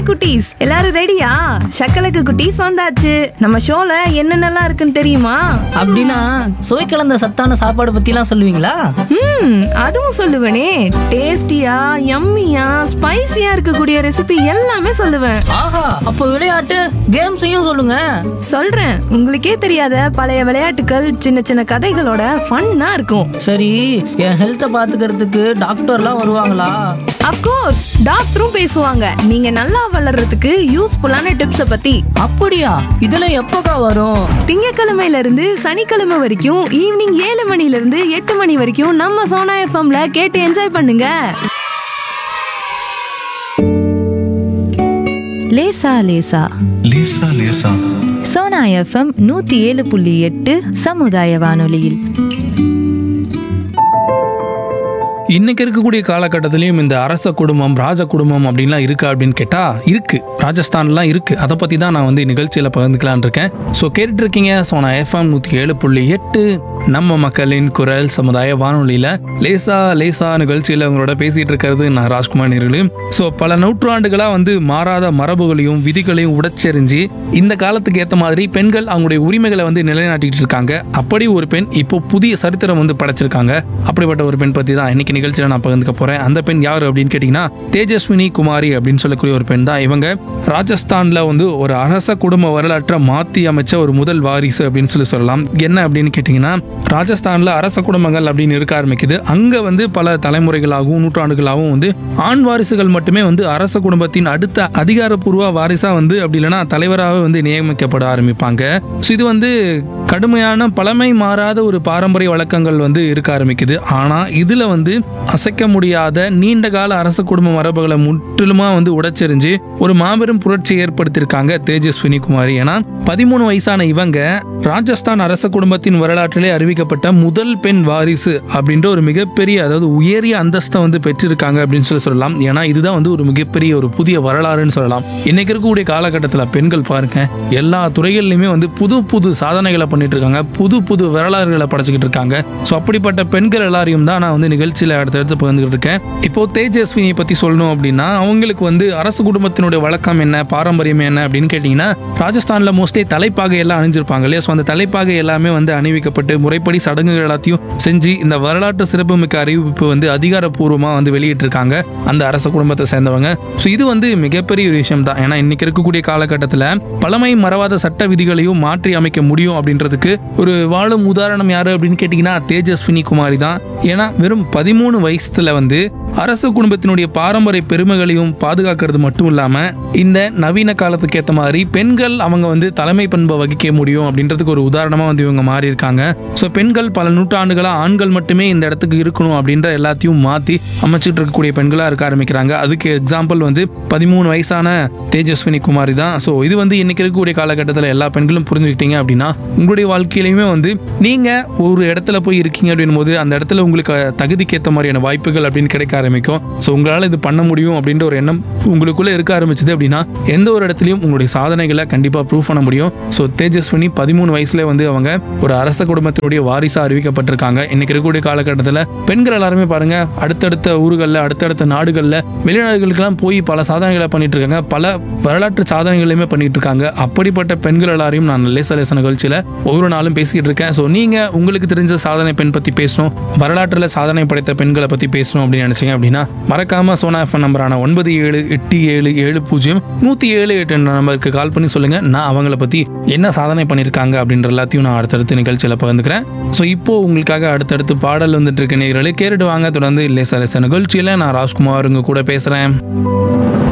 குட்டீஸ் எல்லாரும் ரெடியா சக்கலக்கு குட்டீஸ் வந்தாச்சு நம்ம ஷோல என்னென்னலாம் இருக்குன்னு தெரியுமா அப்படின்னா சுவை கலந்த சத்தான சாப்பாடு பத்திலாம் சொல்லுவீங்களா ம் அதுவும் சொல்லுவேனே டேஸ்டியா யம்மியா ஸ்பைசியா இருக்கக்கூடிய ரெசிபி எல்லாமே சொல்லுவேன் ஆஹா அப்போ விளையாட்டு கேம்ஸையும் சொல்லுங்க சொல்றேன் உங்களுக்கே தெரியாத பழைய விளையாட்டுகள் சின்ன சின்ன கதைகளோட ஃபன்னா இருக்கும் சரி என் ஹெல்த்தை பாத்துக்கிறதுக்கு டாக்டர்லாம் வருவாங்களா அப்கோர்ஸ் டாக்டரும் பேசுவாங்க நீங்க நல்லா வளர்றதுக்கு யூஸ்ஃபுல்லான டிப்ஸ பத்தி அப்படியா இதெல்லாம் எப்போக்கா வரும் திங்கக்கிழமையில இருந்து சனிக்கிழமை வரைக்கும் ஈவினிங் ஏழு மணில இருந்து எட்டு மணி வரைக்கும் நம்ம சோனா எஃப்எம்ல கேட்டு என்ஜாய் பண்ணுங்க லேசா லேசா லேசா லேசா சோனா எஃப்எம் நூத்தி ஏழு புள்ளி எட்டு சமுதாய வானொலியில் இன்னைக்கு இருக்கக்கூடிய காலகட்டத்திலையும் இந்த அரச குடும்பம் ராஜ குடும்பம் அப்படின்லாம் இருக்கா அப்படின்னு கேட்டா இருக்கு ராஜஸ்தான்லாம் இருக்கு அதை பத்தி தான் நான் வந்து நிகழ்ச்சியில பகிர்ந்துக்கலான் இருக்கேன் ஸோ கேட்டுட்டு இருக்கீங்க ஸோ நான் எஃப்எம் நூத்தி ஏழு புள்ளி எட்டு நம்ம மக்களின் குரல் சமுதாய வானொலியில லேசா லேசா நிகழ்ச்சியில உங்களோட பேசிட்டு இருக்கிறது நான் ராஜ்குமார் நேர்களையும் ஸோ பல நூற்றாண்டுகளா வந்து மாறாத மரபுகளையும் விதிகளையும் உடைச்செறிஞ்சு இந்த காலத்துக்கு ஏற்ற மாதிரி பெண்கள் அவங்களுடைய உரிமைகளை வந்து நிலைநாட்டிட்டு இருக்காங்க அப்படி ஒரு பெண் இப்போ புதிய சரித்திரம் வந்து படைச்சிருக்காங்க அப்படிப்பட்ட ஒரு பெண் பத்தி தான் இன்னைக்கு நிகழ்ச்சியில நான் பகிர்ந்துக்க போறேன் அந்த பெண் யாரு அப்படின்னு கேட்டீங்கன்னா தேஜஸ்வினி குமாரி அப்படின்னு சொல்லக்கூடிய ஒரு பெண் தான் இவங்க ராஜஸ்தான்ல வந்து ஒரு அரச குடும்ப வரலாற்றை மாத்தி அமைச்ச ஒரு முதல் வாரிசு அப்படின்னு சொல்லி சொல்லலாம் என்ன அப்படின்னு கேட்டீங்கன்னா ராஜஸ்தான்ல அரச குடும்பங்கள் அப்படின்னு இருக்க ஆரம்பிக்குது அங்க வந்து பல தலைமுறைகளாகவும் நூற்றாண்டுகளாகவும் வந்து ஆண் வாரிசுகள் மட்டுமே வந்து அரச குடும்பத்தின் அடுத்த அதிகாரப்பூர்வ வாரிசா வந்து அப்படி இல்லைன்னா தலைவராக வந்து நியமிக்கப்பட ஆரம்பிப்பாங்க ஸோ இது வந்து கடுமையான பழமை மாறாத ஒரு பாரம்பரிய வழக்கங்கள் வந்து இருக்க ஆரம்பிக்குது ஆனா இதுல வந்து அசைக்க முடியாத நீண்ட கால அரச குடும்ப மரபுகளை முற்றிலுமா வந்து உடைச்செறிஞ்சு ஒரு மாபெரும் புரட்சி ஏற்படுத்தியிருக்காங்க தேஜஸ்வினி குமாரி ஏன்னா பதிமூணு வயசான இவங்க ராஜஸ்தான் அரச குடும்பத்தின் வரலாற்றிலே அறிவிக்கப்பட்ட முதல் பெண் வாரிசு அப்படின்ற ஒரு மிகப்பெரிய அதாவது உயரிய அந்தஸ்தை வந்து பெற்றிருக்காங்க அப்படின்னு சொல்லி சொல்லலாம் ஏன்னா இதுதான் வந்து ஒரு மிகப்பெரிய ஒரு புதிய வரலாறுன்னு சொல்லலாம் இன்னைக்கு இருக்கக்கூடிய காலகட்டத்தில் பெண்கள் பாருங்க எல்லா துறைகள்லையுமே வந்து புது புது சாதனைகளை பண்ணிட்டு இருக்காங்க புது புது வரலாறுகளை படைச்சிக்கிட்டு இருக்காங்க ஸோ அப்படிப்பட்ட பெண்கள் எல்லாரையும் தான் நான் வந்து நிகழ்ச்சியில் அடுத்தடுத்து பகிர்ந்துகிட்டு இருக்கேன் இப்போ தேஜஸ்வினியை பத்தி சொல்லணும் அப்படின்னா அவங்களுக்கு வந்து அரசு குடும்பத்தினுடைய வழக்கம் என்ன பாரம்பரியம் என்ன அப்படின்னு கேட்டிங்கன்னா ராஜஸ்தான்ல மோஸ்ட்லி தலைப்பாகை எல்லாம் அணிஞ்சிருப்பாங்க இல்லையா ஸோ அந்த தலைப்பாகை எல்லாமே வந்து அணிவிக்கப்பட்டு முறைப்படி சடங்குகள் எல்லாத்தையும் செஞ்சு இந்த வரலாற்று சிறப்புமிக்க அறிவிப்பு வந்து அதிகாரப்பூர்வமாக வந்து வெளியிட்டிருக்காங்க அந்த அரச குடும்பத்தை சேர்ந்தவங்க ஸோ இது வந்து மிகப்பெரிய ஒரு விஷயம் தான் ஏன்னா இன்னைக்கு இருக்கக்கூடிய காலகட்டத்தில் பழமை மறவாத சட்ட விதிகளையும் மாற்றி அமைக்க முடியும் அப்படின்றதுக்கு ஒரு வாழும் உதாரணம் யாரு அப்படின்னு கேட்டிங்கன்னா தேஜஸ்வினி குமாரி தான் ஏன்னா வெறும் பதிமூணு வயசுல வந்து அரச குடும்பத்தினுடைய பாரம்பரிய பெருமைகளையும் பாதுகாக்கிறது மட்டும் இல்லாம இந்த நவீன காலத்துக்கு ஏற்ற மாதிரி பெண்கள் அவங்க வந்து தலைமை பண்பை வகிக்க முடியும் அப்படின்றதுக்கு ஒரு உதாரணமா வந்து இவங்க மாறி இருக்காங்க ஸோ பெண்கள் பல நூற்றாண்டுகளா ஆண்கள் மட்டுமே இந்த இடத்துக்கு இருக்கணும் அப்படின்ற எல்லாத்தையும் மாத்தி அமைச்சிட்டு இருக்கக்கூடிய பெண்களா இருக்க ஆரம்பிக்கிறாங்க அதுக்கு எக்ஸாம்பிள் வந்து பதிமூணு வயசான தேஜஸ்வினி குமாரி தான் ஸோ இது வந்து இன்னைக்கு இருக்கக்கூடிய காலகட்டத்தில் எல்லா பெண்களும் புரிஞ்சுக்கிட்டீங்க அப்படின்னா உங்களுடைய வாழ்க்கையிலையுமே வந்து நீங்க ஒரு இடத்துல போய் இருக்கீங்க அப்படின் போது அந்த இடத்துல உங்களுக்கு தகுதிக்கு ஏற்ற மாதிரியான வாய்ப்புகள் அப்படின்னு கிடைக்க ஆரம்பிக்கும் ஸோ உங்களால் இது பண்ண முடியும் அப்படின்ற ஒரு எண்ணம் உங்களுக்குள்ள இருக்க ஆரம்பிச்சது அப்படின்னா எந்த ஒரு இடத்துலையும் உங்களுடைய சாதனைகளை கண்டிப்பாக ப்ரூவ் பண்ண முடியும் ஸோ தேஜஸ்வினி பதிமூணு வயசுல வந்து அவங்க ஒரு அரச குடும்பத்தினுடைய வாரிசா அறிவிக்கப்பட்டிருக்காங்க இன்னைக்கு இருக்கக்கூடிய காலகட்டத்தில் பெண்கள் எல்லாருமே பாருங்க அடுத்தடுத்த ஊர்களில் அடுத்தடுத்த நாடுகளில் வெளிநாடுகளுக்கெல்லாம் போய் பல சாதனைகளை பண்ணிட்டு இருக்காங்க பல வரலாற்று சாதனைகளையுமே பண்ணிட்டு இருக்காங்க அப்படிப்பட்ட பெண்கள் எல்லாரையும் நான் லேச லேச நிகழ்ச்சியில் ஒவ்வொரு நாளும் பேசிக்கிட்டு இருக்கேன் ஸோ நீங்க உங்களுக்கு தெரிஞ்ச சாதனை பெண் பத்தி பேசணும் வரலாற்றில் சாதனை படைத்த பெண்களை பத்தி பேசணும் அப்படின்னு நினைச்சீங்க அப்படின்னா மறக்காம சோனா எஃப்எம் நம்பரான ஒன்பது ஏழு எட்டு ஏழு ஏழு பூஜ்ஜியம் நூத்தி ஏழு எட்டு என்ற நம்பருக்கு கால் பண்ணி சொல்லுங்க நான் அவங்கள பத்தி என்ன சாதனை பண்ணியிருக்காங்க அப்படின்ற எல்லாத்தையும் நான் அடுத்தடுத்து நிகழ்ச்சியில் பகிர்ந்துக்கிறேன் ஸோ இப்போ உங்களுக்காக அடுத்தடுத்து பாடல் வந்துட்டு இருக்க நேர்களை கேட்டுட்டு வாங்க தொடர்ந்து லேசா லேசா நிகழ்ச்சியில் நான் ராஜ்குமார் உங்க கூட பேசுறேன்